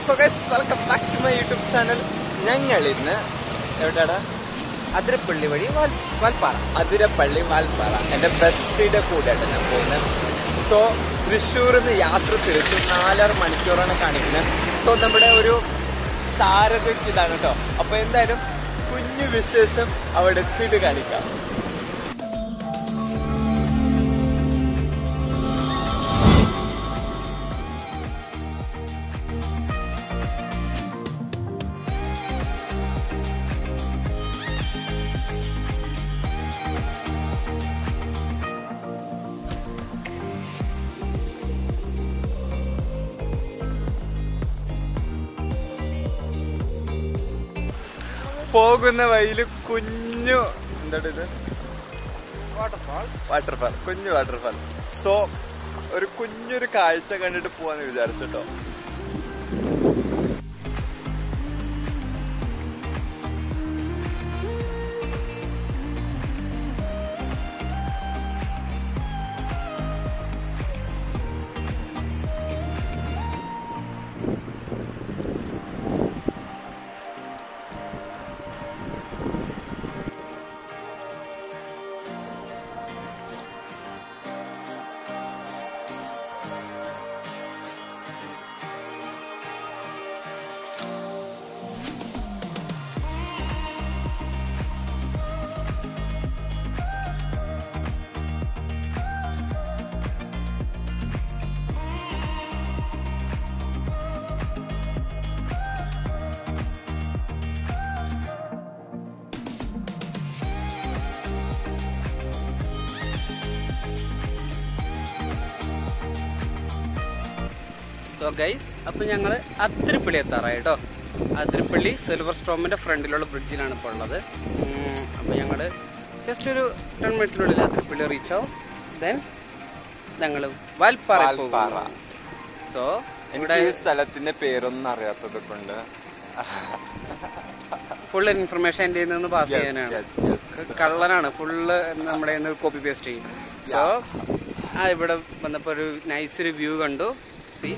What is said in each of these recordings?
So guys welcome back to my YouTube channel ഞങ്ങൾ ഇന്ന് എവിടെയാണ് അതിരപ്പള്ളി വഴി വാൽ- വാൽപ്പാറ അതിരപ്പള്ളി വാൽപ്പാറ എൻ്റെ ബെസ്റ്റിയുടെ കൂടെയാണ് ഞാൻ പോകുന്നത് സോ തൃശ്ശൂരിൽ നിന്ന് യാത്ര തിരിച്ചു നാലര മണിക്കൂറാണ് കാണിക്കുന്നത് സോ നമ്മുടെ ഒരു സാരഥ്യക്ക് ഇതാണ് കേട്ടോ അപ്പൊ എന്തായാലും കുഞ്ഞു വിശേഷം അവിടെ എത്തിയിട്ട് കാണിക്കാം പോകുന്ന വഴിയിൽ കുഞ്ഞു എന്താണ് ഇത് വാട്ടർഫാൾ വാട്ടർഫാൾ കുഞ്ഞു വാട്ടർഫാൾ സോ ഒരു കുഞ്ഞൊരു കാഴ്ച കണ്ടിട്ട് പോവാന്ന് വിചാരിച്ചിട്ടോ സോ ഗൈസ് അപ്പൊ ഞങ്ങള് അതിരപ്പള്ളി എത്താറായി കേട്ടോ അതിരപ്പള്ളി സിൽവർ സ്റ്റോമിന്റെ ഫ്രണ്ടിലുള്ള ബ്രിഡ്ജിലാണ് ഇപ്പോൾ ഉള്ളത് ഉം, അപ്പൊ ഞങ്ങള് ജസ്റ്റ് ഒരു ടെൻ മിനിറ്റ്സിനുള്ളിൽ അതിരപ്പള്ളി റീച്ച് ആവും ദെൻ ഞങ്ങള് വാൽപ്പാറ വാൽപ്പാറ. സോ എനിക്ക് ഇവിടെ ഈ സ്ഥലത്തിന്റെ പേരൊന്നും അറിയാത്തത് കൊണ്ട് ഫുൾ ഇൻഫർമേഷൻ എൻ്റെ നിന്ന് പാസ് Yes, ചെയ്യാനാണ് yes, yes. കള്ളനാണ് ഫുള്ള് നമ്മുടെ കോപ്പി പേസ്റ്റ് ചെയ്യും സോ ആ ഇവിടെ വന്നപ്പോ ഒരു നൈസ് ഒരു വ്യൂ കണ്ടു സി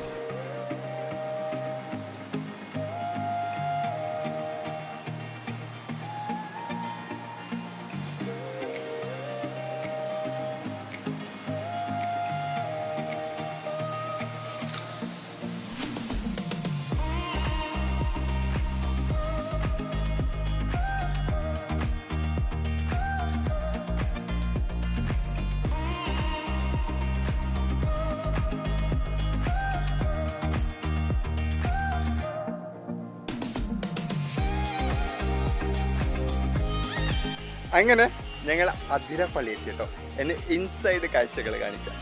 അങ്ങനെ ഞങ്ങൾ അതിരപ്പള്ളി എത്തി കേട്ടോ എന്നെ ഇൻസൈഡ് കാഴ്ചകൾ കാണിക്കാം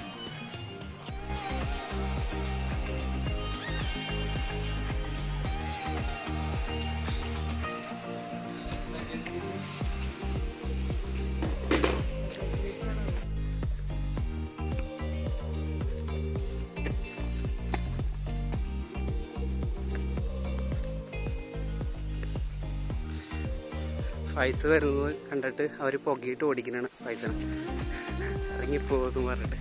പൈസ വരുന്നത് കണ്ടിട്ട് അവര് പുകയിട്ട് ഓടിക്കണാണ് പൈസ ഇറങ്ങിപ്പോകുന്നു പറഞ്ഞിട്ട്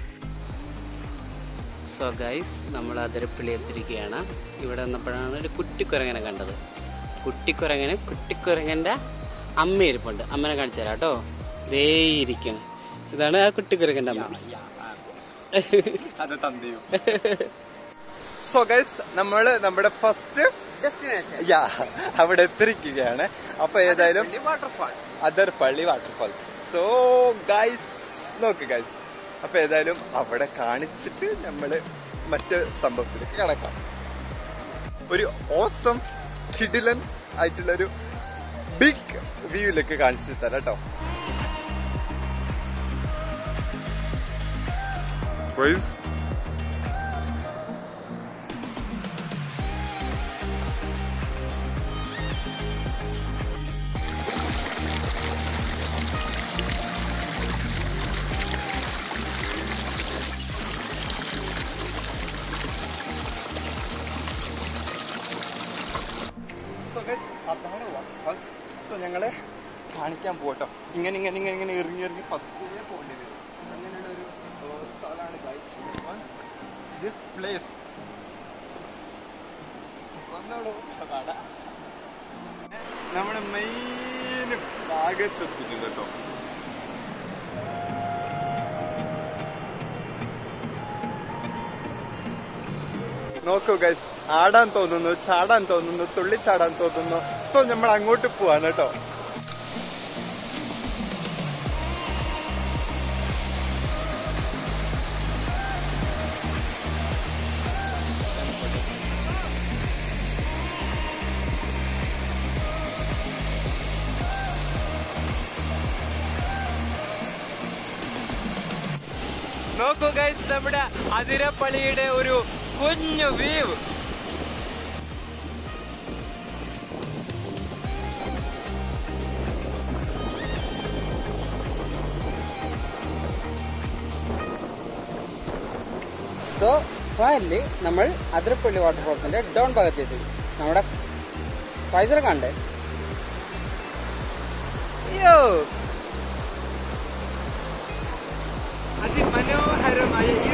സോ ഗൈസ് നമ്മൾ അതിരപ്പള്ളി എത്തിരിക്കുകയാണ് ഇവിടെ വന്നപ്പോഴാണ് ഒരു കുട്ടിക്കുരങ്ങനെ കണ്ടത് കുട്ടിക്കുരങ്ങനെ കുട്ടിക്കുരങ്ങന്റെ അമ്മ ഇരിപ്പുണ്ട് അമ്മനെ കാണിച്ചു തരാം കേട്ടോ ദേ ഇരിക്കണം ഇതാണ് ആ കുട്ടിക്കുരങ്ങന്റെ അമ്മ അത് തന്തയും സോ ഗൈസ് നമ്മള് നമ്മുടെ ഫസ്റ്റ് ഡെസ്റ്റിനേഷൻ യാ അവിടെ എത്തിരിക്കുകയാണ് അപ്പൊ ഏതായാലും waterfall Athirappilly waterfalls so guys നോക്ക് ഗൈസ് അപ്പൊ ഏതായാലും അവിടെ കാണിച്ചിട്ട് നമ്മള് മറ്റ് സംഭവത്തിലേക്ക് കടക്കാം ഒരു ഓസം കിഡിലൻ ആയിട്ടുള്ള ഒരു ബിഗ് വ്യൂയിലേക്ക് കാണിച്ചു തരാം കേട്ടോ Guys, സോ ഗൈസ് അതാണ് വാട്ടർഫാൾസ് സോ ഞങ്ങള് കാണിക്കാൻ പോട്ടോ ഇങ്ങനെ ഇങ്ങനെ ഇങ്ങനെ ഇങ്ങനെ ഇറങ്ങി ഇറങ്ങി പത്തിലേ പോകേണ്ടി വരും അങ്ങനെയുള്ള ഒരു ഏർ, സ്ഥലമാണ് ഗൈസ് ദിസ് പ്ലേസ് വന്നോളൂ നമ്മുടെ മെയിൻ ഭാഗത്തെത്തിക്കും കേട്ടോ നോക്കൂ ഗൈസ് ആടാൻ തോന്നുന്നു ചാടാൻ തോന്നുന്നു തുള്ളിച്ചാടാൻ തോന്നുന്നു സോ നമ്മൾ അങ്ങോട്ട് പോവാണ് കേട്ടോ നോക്കൂ ഗൈസ് നമ്മുടെ അതിരപ്പള്ളിയുടെ ഒരു കുഞ്ഞു വ്യൂ സോ ഫൈനലി നമ്മൾ അതിരപ്പള്ളി വാട്ടർഫോൾസിന്റെ ഡൗൺ ഭാഗത്തെത്തി നമ്മുടെ പൈസ കണ്ടേ യോ അതിമനോഹരമായ ഈ